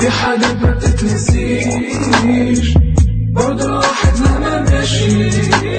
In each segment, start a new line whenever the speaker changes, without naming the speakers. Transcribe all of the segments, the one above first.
في حاجات ما بتتنسيش برضه الواحد مهما ماشي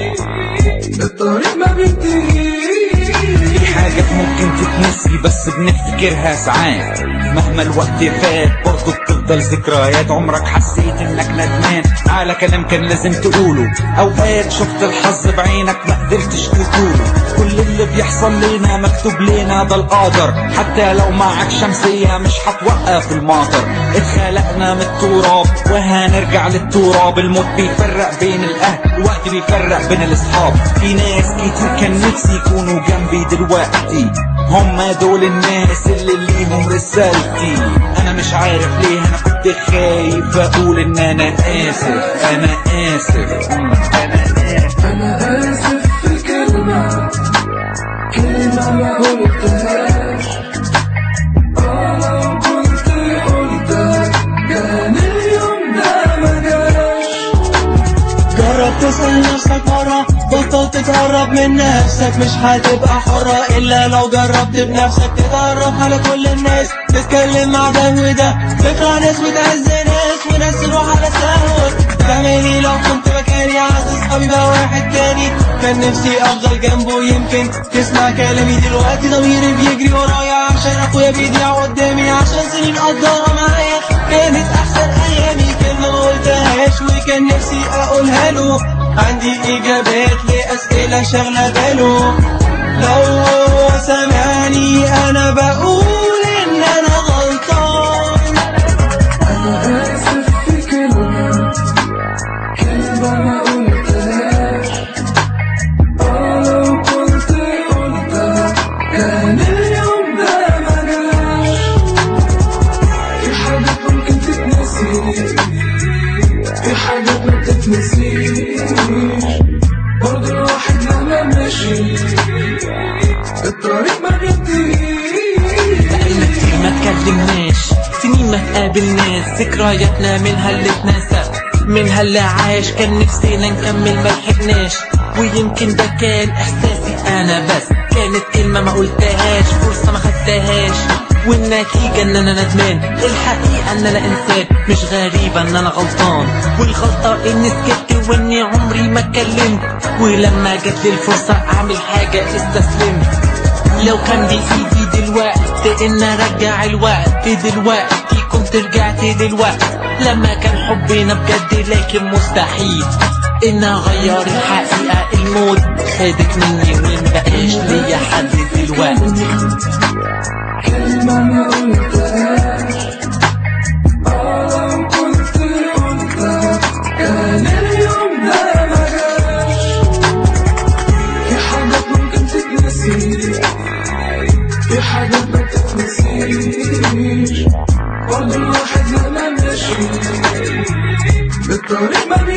الطريق ما بينتهيش
في حاجات ممكن تتنسي بس بنفتكرها ساعات مهما الوقت فات برضه بتفضل ذكريات عمرك حسيت انك ندمان على كلام كان لازم تقوله اوقات شفت الحظ بعينك ما قدرتش تقوله كل اللي بيحصل لنا مكتوب لنا ده القدر حتى لو معك شمسية مش هتوقف المطر اتخلقنا من التراب وهنرجع للتراب الموت بيفرق بين الاهل الوقت بيفرق بين الاصحاب في ناس كتير كان نفسي يكونوا جنبي دلوقتي هم دول الناس اللي ليهم رسالتي انا مش عارف ليه انا كنت خايف اقول ان انا اسف انا اسف مم، انا اسف
أنا آسف في كلمة كلمة ما قلتهاش آه لو كنت قلتها كان اليوم ده ما جاش
جرب تسأل نفسك مرة بطل تتهرب من نفسك مش هتبقى حرة إلا لو جربت بنفسك تتعرف على كل الناس تتكلم مع ده وده تكره ناس وتعز ناس وناس تروح على سهوة تعملي لو كنت مكاني عايز اصحابي بقى واحد تاني كان نفسي افضل جنبه يمكن تسمع كلامي دلوقتي ضميري بيجري ورايا عشان اخويا بيضيع قدامي عشان سنين قدرها معايا كانت احسن ايامي كلمة ما قلتهاش وكان نفسي اقولها له عندي اجابات لاسئلة شغلة باله لو هو سمعني انا بقول ان انا غلطان
أنا آسف في كلمة كلمة ما قلتهاش آه لو كنت قلتها كان اليوم ده ما جاش في حاجات ممكن تتنسي في حاجات ما بتتنسيش برضه الواحد مهما ماشي الطريق ما بينتهيش
بقالنا كتير ما اتكلمناش سنين ما تقابلناش ذكرياتنا منها اللي اتنسى منها اللي عاش كان نفسنا نكمل ما لحقناش ويمكن ده كان احساسي انا بس كانت كلمة ما قلتهاش فرصة ما خدتهاش والنتيجة ان انا ندمان الحقيقة ان انا انسان مش غريبة ان انا غلطان والغلطة اني سكت واني عمري ما اتكلمت ولما جت لي الفرصة اعمل حاجة استسلمت لو كان بإيدي دلوقتي إن أرجع الوقت دلوقتي كنت رجعت دلوقت لما كان حبنا بجد لكن مستحيل إن أغير الحقيقة الموت خدت مني ومبقاش ليا حد دلوقتي
كلمة ما قلتهاش آه لو كنت قلتها كان اليوم ده ما جاش في حاجات ممكن تتنسي في حاجات ما بتتنسيش برضه الواحد مهما ماشي الطريق ما بي